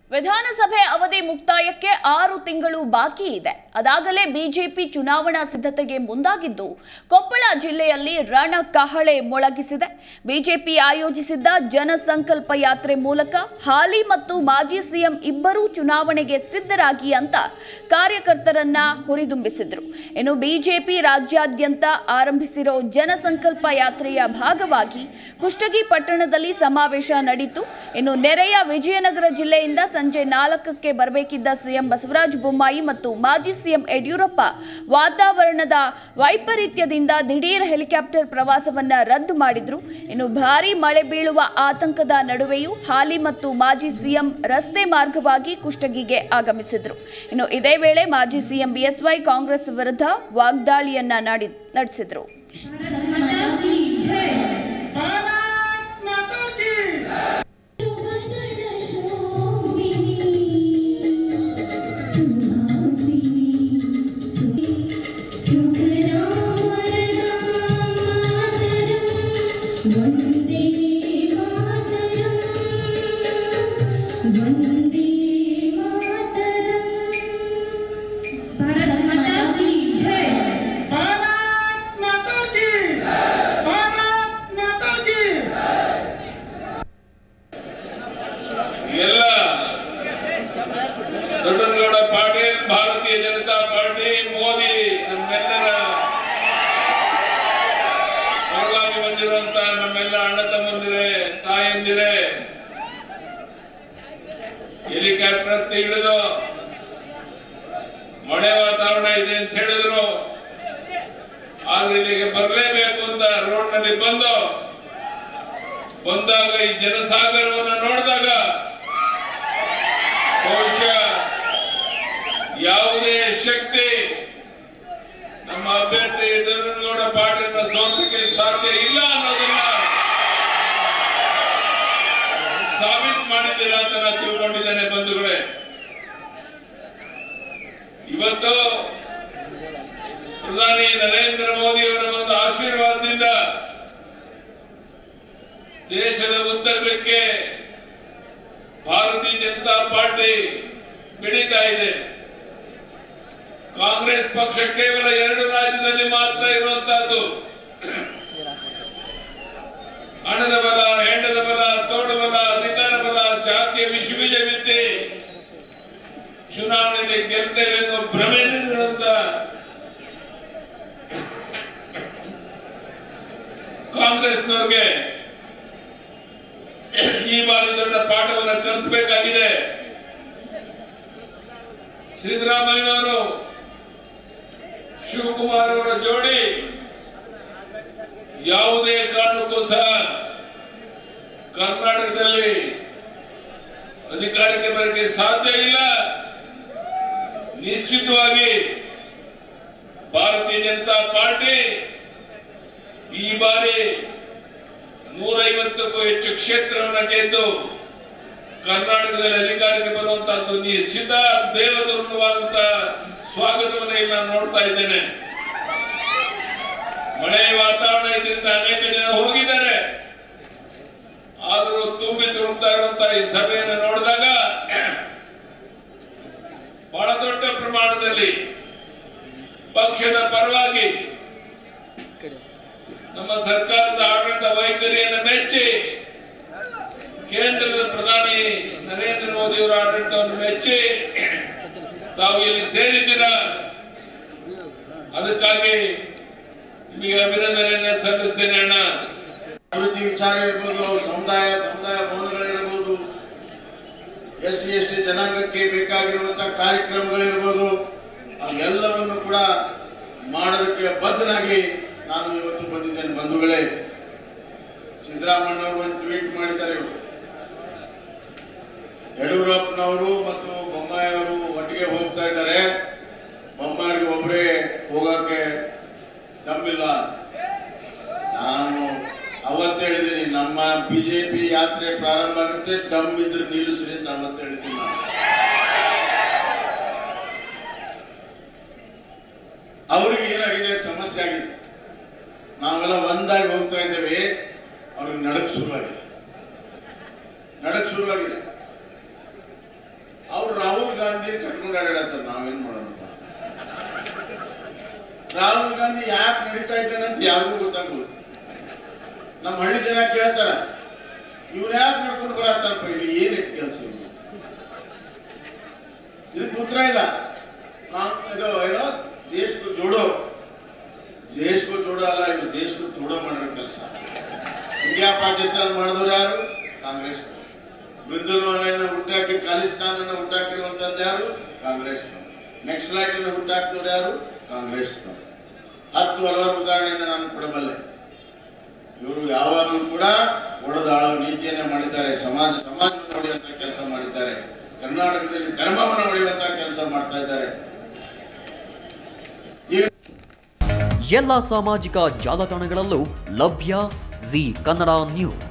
ವಿಧಾನಸಭೆ ಅವಧಿ ಮುಕ್ತಾಯಕ್ಕೆ ಆರು ತಿಂಗಳು ಬಾಕಿ ಇದೆ ಅದಾಗಲೇ ಬಿಜೆಪಿ ಚುನಾವಣಾ ಸಿದ್ಧತೆಗೆ ಮುಂದಾಗಿದ್ದು ಕೊಪ್ಪಳ ಜಿಲ್ಲೆಯಲ್ಲಿ ರಣ ಕಹಳೆ ಮೊಳಗಿಸಿದೆ ಬಿಜೆಪಿ ಆಯೋಜಿಸಿದ್ದ ಜನಸಂಕಲ್ಪ ಯಾತ್ರೆ ಮೂಲಕ ಹಾಲಿ ಮತ್ತು ಮಾಜಿ ಸಿಎಂ ಇಬ್ಬರೂ ಚುನಾವಣೆಗೆ ಸಿದ್ಧರಾಗಿ ಅಂತ ಕಾರ್ಯಕರ್ತರನ್ನ ಹುರಿದುಂಬಿಸಿದ್ರು ಇನ್ನು ಬಿಜೆಪಿ ರಾಜ್ಯಾದ್ಯಂತ ಆರಂಭಿಸಿರೋ ಜನಸಂಕಲ್ಪ ಯಾತ್ರೆಯ ಭಾಗವಾಗಿ ಕುಷ್ಟಗಿ ಪಟ್ಟಣದಲ್ಲಿ ಸಮಾವೇಶ ನಡೆಯಿತು ಇನ್ನು ನೆರೆಯ ವಿಜಯನಗರ ಜಿಲ್ಲೆಯಿಂದ ಸಂಜೆ ನಾಲ್ಕಕ್ಕೆ ಬರಬೇಕಿದ್ದ ಸಿಎಂ ಬಸವರಾಜ ಬೊಮ್ಮಾಯಿ ಮತ್ತು ಮಾಜಿ ಸಿಎಂ ಯಡಿಯೂರಪ್ಪ ವಾತಾವರಣದ ವೈಪರೀತ್ಯದಿಂದ ದಿಢೀರ್ ಹೆಲಿಕಾಪ್ಟರ್ ಪ್ರವಾಸವನ್ನ ರದ್ದು ಮಾಡಿದ್ರು ಇನ್ನು ಭಾರೀ ಮಳೆ ಬೀಳುವ ಆತಂಕದ ನಡುವೆಯೂ ಹಾಲಿ ಮತ್ತು ಮಾಜಿ ಸಿಎಂ ರಸ್ತೆ ಮಾರ್ಗವಾಗಿ ಕುಷ್ಟಗಿಗೆ ಆಗಮಿಸಿದ್ರು ಇನ್ನು ಇದೇ ವೇಳೆ ಮಾಜಿ ಸಿಎಂ ಬಿಎಸ್ವೈ ಕಾಂಗ್ರೆಸ್ ವಿರುದ್ಧ ವಾಗ್ದಾಳಿಯನ್ನ ನಾಡಿ ನಡೆಸಿದ್ರು भारत माता की ವಂದೇ ಮಾತರಂ ವಂದೇ ಮಾತರಂ ಭಾರತ ಮಾತಾ ಕಿ ಜೈ भारत माता की भारत माता की ಎಲ್ಲ ದೊಡ್ಡನಗೌಡ ಪಾಟೀಲ್ ಭಾರತೀಯ ಜನತಾ ಪಾರ್ಟಿ ಮೋದಿ ನಮ್ಮೆಲ್ಲರ ಪರವಾಗಿ ಬಂದಿರುವಂತ ನಮ್ಮೆಲ್ಲ ಅಣ್ಣ ತಮ್ಮಂದಿರೇ ತಾಯಂದಿರೇ ಹೆಲಿಕಾಪ್ಟರ್ ಹತ್ತಿ ಇಳಿದು ಮಳೆ ವಾತಾವರಣ ಇದೆ ಅಂತ ಹೇಳಿದ್ರು ಆದ್ರೆ ಇಲ್ಲಿಗೆ ಬರಲೇಬೇಕು ಅಂತ ರೋಡ್ ನಲ್ಲಿ ಬಂದು ಬಂದಾಗ ಈ ಜನಸಾಗರವನ್ನು ನೋಡಿದಾಗ ಬಹುಶಃ ಯಾವುದೇ ಶಕ್ತಿ ನಮ್ಮ ಅಭ್ಯರ್ಥಿ ದೇವೇಗೌಡ ಪಾಟೀಲ್ನ ಸೋಲಿಸಕ್ಕೆ ಸಾಧ್ಯ ಇಲ್ಲ ಅನ್ನೋದನ್ನ ಸಾಬೀತು ಮಾಡಿದ್ದೀರಾ ಅಂತ ನಾನು ತಿಳ್ಕೊಂಡಿದ್ದೇನೆ ಬಂಧುಗಳೇ ಇವತ್ತು ಪ್ರಧಾನಿ ನರೇಂದ್ರ ಮೋದಿ ಅವರ ಒಂದು ಆಶೀರ್ವಾದದಿಂದ ದೇಶದ ಉದ್ದಗಲಕ್ಕೆ ಭಾರತೀಯ ಜನತಾ ಪಾರ್ಟಿ ಬೆಳೀತಾ ಇದೆ ಕಾಂಗ್ರೆಸ್ ಪಕ್ಷ ಕೇವಲ ಎರಡು ರಾಜ್ಯದಲ್ಲಿ ಮಾತ್ರ ಇರುವಂತಹದ್ದು ಹಣದ ಬಲ ಹೆಂಡದ ಬಲ ತೋಡು ಬಲ ಅಧಿಕಾರ ಬಲ ಜಾತಿಯ ವಿಶ್ವಬೀಜ ಬಿತ್ತಿ ಚುನಾವಣೆಯಲ್ಲಿ ಗೆಲ್ತೇವೆ ಅನ್ನೋ ಭ್ರಮೆಯಲ್ಲಿರುವಂತ ಕಾಂಗ್ರೆಸ್ನವ್ರಿಗೆ ಈ ಬಾರಿ ದೊಡ್ಡ ಪಾಠವನ್ನು ಕಲಿಸಬೇಕಾಗಿದೆ ಸಿದ್ದರಾಮಯ್ಯನವರು ಶಿವಕುಮಾರ್ ಅವರ ಜೋಡಿ ಯಾವುದೇ ಕಾರಣಕ್ಕೂ ಸಹ ಕರ್ನಾಟಕದಲ್ಲಿ ಅಧಿಕಾರಕ್ಕೆ ಬರಕ್ಕೆ ಸಾಧ್ಯ ಇಲ್ಲ ನಿಶ್ಚಿತವಾಗಿ ಭಾರತೀಯ ಜನತಾ ಪಾರ್ಟಿ ಈ ಬಾರಿ ನೂರೈವತ್ತಕ್ಕೂ ಹೆಚ್ಚು ಕ್ಷೇತ್ರವನ್ನು ಗೆದ್ದು ಕರ್ನಾಟಕದಲ್ಲಿ ಅಧಿಕಾರಕ್ಕೆ ಬರುವಂತಹದ್ದು ನಿಶ್ಚಿತ ದೇವದುರ್ಗವಾದಂತಹ ಸ್ವಾಗತವನ್ನು ಇಲ್ಲಿ ನಾನು ನೋಡ್ತಾ ಇದ್ದೇನೆ ಮಳೆ ವಾತಾವರಣ ಇದರಿಂದ ಅನೇಕ ಜನ ಹೋಗಿದ್ದಾರೆ ಆದರೂ ತುಂಬಿ ತುಳುಕ್ತಾ ಇರುವಂತಹ ಈ ಸಭೆಯನ್ನು ನೋಡಿದಾಗ ಬಹಳ ದೊಡ್ಡ ಪ್ರಮಾಣದಲ್ಲಿ ಪಕ್ಷದ ಪರವಾಗಿ ನಮ್ಮ ಸರ್ಕಾರದ ಆಡಳಿತ ವೈಖರಿಯನ್ನು ಮೆಚ್ಚಿ ಕೇಂದ್ರದ ಪ್ರಧಾನಿ ನರೇಂದ್ರ ಮೋದಿ ಅವರ ಆಡಳಿತವನ್ನು ಮೆಚ್ಚಿ ತಾವು ಇಲ್ಲಿ ಸೇರಿದ್ದೀರಾ ಅದಕ್ಕಾಗಿ ನಿಮಗೆ ಅಭಿನಂದನೆಯನ್ನು ಸಲ್ಲಿಸ್ತೇನೆ ಅಣ್ಣ ಅಭಿವೃದ್ಧಿ ವಿಚಾರ ಇರ್ಬೋದು ಸಮುದಾಯ ಸಮುದಾಯ ಭವನಗಳಿರ್ಬೋದು ಎಸ್ ಸಿ ಎಸ್ ಟಿ ಜನಾಂಗಕ್ಕೆ ಬೇಕಾಗಿರುವಂತಹ ಕಾರ್ಯಕ್ರಮಗಳಿರ್ಬೋದು ಅವೆಲ್ಲವನ್ನು ಕೂಡ ಮಾಡೋದಕ್ಕೆ ಬದ್ಧನಾಗಿ ನಾನು ಇವತ್ತು ಬಂದಿದ್ದೇನೆ ಬಂಧುಗಳೇ ಸಿದ್ದರಾಮಯ್ಯನವರು ಒಂದು ಟ್ವೀಟ್ ಮಾಡಿದ್ದಾರೆ ಇವತ್ತು. ಯಡಿಯೂರಪ್ಪನವರು ಮತ್ತು ಬೊಮ್ಮಾಯಿ ಅವರು ಒಟ್ಟಿಗೆ ಹೋಗ್ತಾ ಇದ್ದಾರೆ ಬೊಮ್ಮಾಯಿಗೆ ಒಬ್ಬರೇ ಹೋಗಕ್ಕೆ ದಮ್ಮಿಲ್ಲ ನಾನು ಅವತ್ತು ಹೇಳಿದ್ದೀನಿ ನಮ್ಮ ಬಿಜೆಪಿ ಯಾತ್ರೆ ಪ್ರಾರಂಭ ಆಗುತ್ತೆ ದಮ್ ಇದ್ರೆ ನಿಲ್ಲಿಸ್ರಿ ಅಂತ ಅವತ್ತು ಹೇಳಿದ್ದೀನಿ ನಾನು ಅವ್ರಿಗೆ ಏನಾಗಿದೆ ಸಮಸ್ಯೆ ಆಗಿದೆ ನಾವೆಲ್ಲ ಒಂದಾಗಿ ಹೋಗ್ತಾ ಇದ್ದೇವೆ ಅವ್ರಿಗೆ ನಡಕ್ ಶುರುವಾಗಿದೆ ನಡಕ್ ಶುರುವಾಗಿದೆ ಓಡಾಡಿಡತ್ತಾರೆ ನಾವೇನ್ ಮಾಡೋಣ ರಾಹುಲ್ ಗಾಂಧಿ ಯಾಕೆ ನಡೀತಾ ಇದ್ದಾನೆ ಅಂತ ಯಾರಿಗೂ ಗೊತ್ತಾಗಲ್ಲ ನಮ್ಮ ಹಳ್ಳಿ ಜನ ಕೇಳ್ತಾರ ಇವ್ರು ಯಾಕೆ ನಡ್ಕೊಂಡು ಬರತ್ತಾರಪ್ಪ ಇಲ್ಲಿ ಏನೈತಿ ಕೆಲಸ ಇದಕ್ಕೆ ಉತ್ತರ ಇಲ್ಲ ನಾವು ಇದು ಏನೋ ದೇಶಕ್ಕೂ ಜೋಡೋ ದೇಶಕ್ಕೂ ಜೋಡೋ ಅಲ್ಲ ಇದು ದೇಶಕ್ಕೂ ತೋಡೋ ಮಾಡಿರೋ ಕೆಲಸ ಇಂಡಿಯಾ ಪಾಕಿಸ್ತಾನ ಮಾಡಿದವ್ರು ಯಾರು ಕಾಂಗ್ರೆಸ್ ಬೃಂದವನನ್ನ ಹುಟ್ಟಾಕಿ ಖಾಲಿಸ್ತಾನನ್ನ ಹುಟ್ಟಾಕಿರುವಂತದ್ದು ಯಾರು ಕಾಂಗ್ರೆಸ್ ನೆಕ್ಸ್ಲೈಟ್ ಅನ್ನು ಹುಟ್ಟಾಕಿದವ್ರು ಯಾರು ಕಾಂಗ್ರೆಸ್ ಹತ್ತು ಹಲವಾರು ಉದಾಹರಣೆಯನ್ನು ನಾನು ಕೊಡಬಲ್ಲೆ ಇವರು ಯಾವಾಗಲೂ ಕೂಡ ಒಡೆದಾಳೋ ನೀತಿಯನ್ನ ಮಾಡಿದ್ದಾರೆ ಸಮಾಜ ಸಮಾಜ ಹೊಡೆಯುವಂತ ಕೆಲಸ ಮಾಡಿದ್ದಾರೆ ಕರ್ನಾಟಕದಲ್ಲಿ ಧರ್ಮವನ್ನು ಹೊಡೆಯುವಂತ ಕೆಲಸ ಮಾಡ್ತಾ ಇದ್ದಾರೆ ಈಗ ಎಲ್ಲ ಸಾಮಾಜಿಕ ಜಾಲತಾಣಗಳಲ್ಲೂ ಲಭ್ಯ ಜಿ ಕನ್ನಡ ನ್ಯೂಸ್